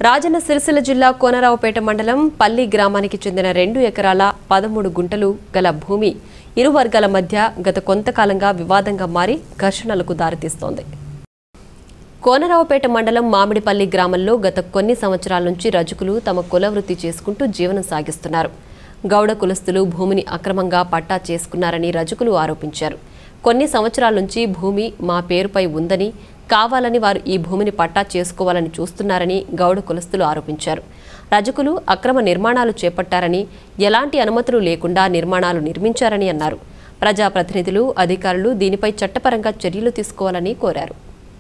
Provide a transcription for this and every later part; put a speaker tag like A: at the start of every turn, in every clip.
A: రాజన్న సిరిసిల్ల జిల్లా కోనరావుపేట మండలం పల్లి గ్రామానికి చెందిన రెండు ఎకరాల పదమూడు గుంటలు గల భూమి ఇరు వర్గాల మధ్య గత కొంతకాలంగా వివాదంగా మారి ఘర్షణలకు దారితీస్తోంది కోనరావుపేట మండలం మామిడిపల్లి గ్రామంలో గత కొన్ని సంవత్సరాల నుంచి రజకులు తమ కుల వృత్తి చేసుకుంటూ జీవనం సాగిస్తున్నారు గౌడ కులస్తులు భూమిని అక్రమంగా పట్టా చేసుకున్నారని రజకులు ఆరోపించారు కొన్ని సంవత్సరాల నుంచి భూమి మా పేరుపై ఉందని కావాలని వారు ఈ భూమిని పట్టా చేసుకోవాలని చూస్తున్నారని గౌడ కులస్తులు ఆరోపించారు రజకులు అక్రమ నిర్మాణాలు చేపట్టారని ఎలాంటి అనుమతులు లేకుండా నిర్మాణాలు నిర్మించారని అన్నారు ప్రజాప్రతినిధులు అధికారులు దీనిపై చట్టపరంగా చర్యలు తీసుకోవాలని కోరారు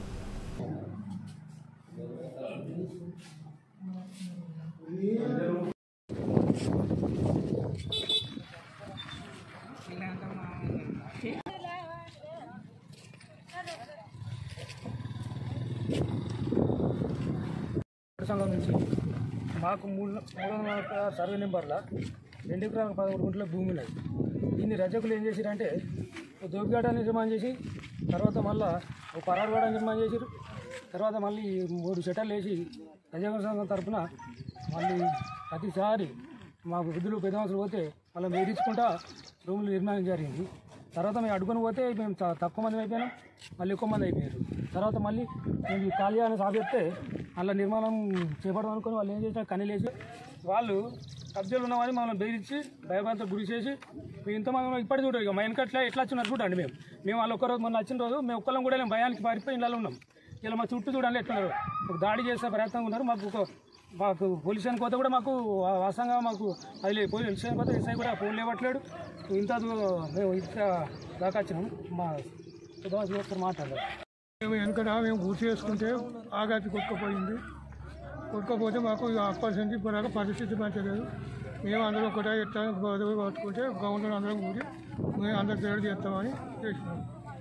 B: సంఘం నుంచి మాకు మూడు మూడు వందల నలభై ఆరు సర్వే నెంబర్ల రెండు ఎకరాల పదమూడు గుంటల భూమి ఉన్నది దీన్ని రజకులు ఏం చేసిరంటే ఓ దోపిగాడ నిర్మాణం చేసి తర్వాత మళ్ళా ఓ పరారుగాడ నిర్మాణం చేసిరు తర్వాత మళ్ళీ మూడు షటర్లు వేసి రజక సంఘం తరఫున మళ్ళీ ప్రతిసారి మాకు వృద్ధులు పెద్ద మనుషులు పోతే మళ్ళీ మేరించుకుంటా రూములు నిర్మాణం జరిగింది తర్వాత మేము అడుగుని పోతే మేము త- తక్కువ మంది అయిపోయినాం మళ్ళీ ఎక్కువ మంది అయిపోయారు తర్వాత మళ్ళీ మేము ఈ ఖాళీ అని సాగెత్తే అలా నిర్మాణం చేపడదాం అనుకుని వాళ్ళు ఏం చేసినా కనీలేసి వాళ్ళు కబ్జాలు ఉన్నామని మమ్మల్ని బెదిరించి భయభ్రాంతకు గురి చేసి మేము ఇంతమంది ఇప్పటి చూడరు ఇక మా వెనకట్లా ఎట్లా వచ్చినారు చూడండి మేము మేము వాళ్ళు ఒక్కరోజు మొన్న వచ్చిన రోజు మేము ఒక్కళ్ళం కూడా లేం, భయానికి పారిపోయి ఇళ్ళలో ఉన్నాం ఇలా మా చుట్టూ చూడండి ఎట్లున్నారు ఒక దాడి చేసే ప్రయత్నం ఉన్నారు మాకు ఒక మాకు పోలీస్ స్టేషన్ పోతే కూడా మాకు వా- వాస్తవంగా మాకు అది లేదు పోలీస్ స్టేషన్ పోతే ఎస్ఐ కూడా ఫోన్ లేవట్లేడు ఇంత దూ- మేము ఇంత దాకా వచ్చినాం మా సుధాస్ ఒకసారి మాట్లాడలేదు
C: మేము వెనకట మేము గుర్తు చేసుకుంటే ఆగాతి కొట్టుకుపోయింది కొట్టుకపోతే మాకు అప్పాల్సింది ఇప్పుడు పరిస్థితి మంచలేదు మేము అందరం ఒకటే ఎట్లా గొడవ పట్టుకుంటే గవర్నమెంట్ అందరం కూడి మేము అందరం పేరు చేస్తామని చేసినాం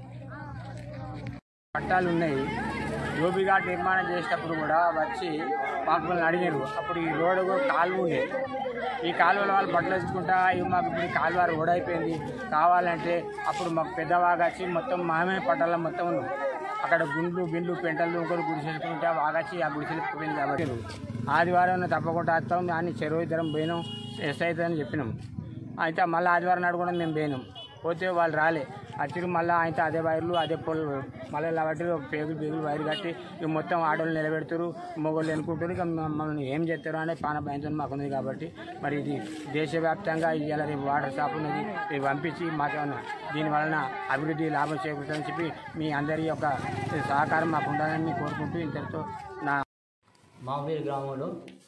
D: పట్టాలు ఉన్నాయి ఘాట్ నిర్మాణం చేసేటప్పుడు కూడా వచ్చి మాకు వాళ్ళని అడిగారు అప్పుడు ఈ రోడ్డు కాలువ ఉండే ఈ కాలువలో వాళ్ళు బట్టలు వేసుకుంటా ఇవి మాకు ఇప్పుడు ఈ కాలువ రోడ్ అయిపోయింది కావాలంటే అప్పుడు మాకు పెద్దవాగా వచ్చి మొత్తం మామే పట్టాల మొత్తం ఉన్నాం అక్కడ గుండ్లు బిండ్లు పెంటలు ఇంకోటి గుడిసేసుకుంటే ఆ వాగచ్చి ఆ గుడిసెలు పోయింది కాబట్టి ఆదివారం తప్పకుండా వస్తాం దాన్ని చెరువు ఇద్దరం పోయినాం ఎస్ అవుతుందని చెప్పినాం అయితే మళ్ళీ ఆదివారం నాడు కూడా మేము పోయినాం పోతే వాళ్ళు రాలే వచ్చిరు మళ్ళీ అయితే అదే వైర్లు అదే పొలు మళ్ళీ ఇలా కట్టి ఒక పేగులు పేగులు వైర్ కట్టి ఇక మొత్తం ఆడోళ్ళు నిలబెడతారు మొగోళ్ళు ఎన్నుకుంటారు ఇక మమ్మల్ని ఏం చేస్తారు అనే పాన భయంతో మాకు ఉంది కాబట్టి మరి ఇది దేశవ్యాప్తంగా ఇవాళ రేపు వాటర్ షాప్ ఉన్నది ఇది పంపించి మాకేమన్నా దీని వలన అభివృద్ధి లాభం చేకూరుతుందని చెప్పి మీ అందరి యొక్క సహకారం మాకు ఉండాలని కోరుకుంటూ ఇంతటితో నా
E: మామిడి గ్రామంలో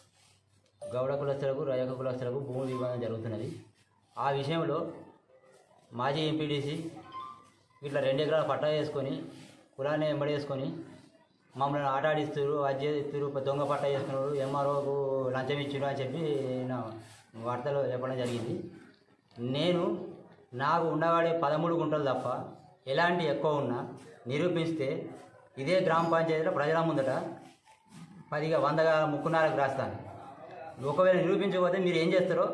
E: గౌడ కులస్తులకు రజక కులస్తులకు భూమి వివాదం జరుగుతున్నది ఆ విషయంలో మాజీ ఎంపీడీసీ ఇట్లా రెండు ఎకరాల పట్టా వేసుకొని కులాన్ని వెంబడేసుకొని మమ్మల్ని ఆటాడిస్తారు అది చేస్తారు దొంగ పట్టా చేసుకున్నారు ఎంఆర్ఓకు లంచం ఇచ్చారు అని చెప్పి నా వార్తలో చెప్పడం జరిగింది నేను నాకు ఉండవాడే పదమూడు గుంటలు తప్ప ఎలాంటి ఎక్కువ ఉన్నా నిరూపిస్తే ఇదే గ్రామ పంచాయతీలో ప్రజల ముందట పదిగా వందగా ముక్కున్నరకు రాస్తాను ఒకవేళ నిరూపించకపోతే మీరు ఏం చేస్తారో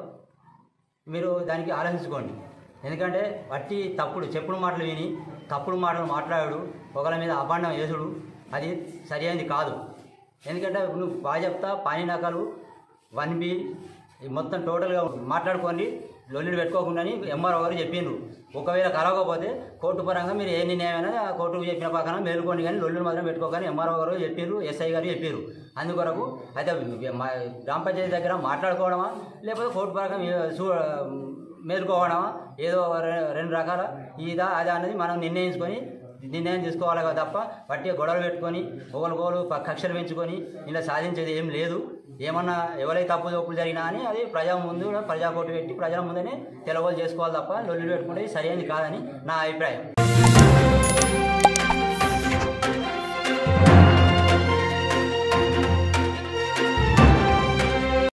E: మీరు దానికి ఆలోచించుకోండి ఎందుకంటే వట్టి తప్పుడు చెప్పుడు మాటలు విని తప్పుడు మాటలు మాట్లాడు ఒకళ్ళ మీద అభాండం వేసుడు అది సరైనది కాదు ఎందుకంటే నువ్వు బాగా చెప్తా పానీ నకలు వన్ బి ఈ మొత్తం టోటల్గా మాట్లాడుకోండి లొల్లిని పెట్టుకోకుండాని ఎంఆర్ఓ గారు చెప్పిండ్రు ఒకవేళ కలవకపోతే కోర్టు పరంగా మీరు ఏ నిర్ణయమైనా ఆ కోర్టుకు చెప్పిన పక్కన మేలుకోండి కానీ లొల్లిని మాత్రం పెట్టుకోకని ఎంఆర్ఓ గారు చెప్పారు ఎస్ఐ గారు చెప్పారు అందుకొరకు అయితే మా గ్రామ పంచాయతీ దగ్గర మాట్లాడుకోవడమా లేకపోతే కోర్టు పరంగా మీ- చూ మేలుకోవడమా ఏదో రె- రెండు రకాల ఇదా అదా అనేది మనం నిర్ణయించుకొని నిర్ణయం తీసుకోవాలి కదా తప్ప పట్టి గొడవలు పెట్టుకొని ఒకరికొకరు ప- కక్షలు పెంచుకొని ఇలా సాధించేది ఏం లేదు ఏమన్నా ఎవరైతే తప్పు తప్పులు జరిగినా అని అది ప్రజా ముందు ప్రజా కోర్టు పెట్టి ప్రజల ముందనే తెలవలు చేసుకోవాలి తప్ప లొల్లు పెట్టుకుంటే సరైనది కాదని నా అభిప్రాయం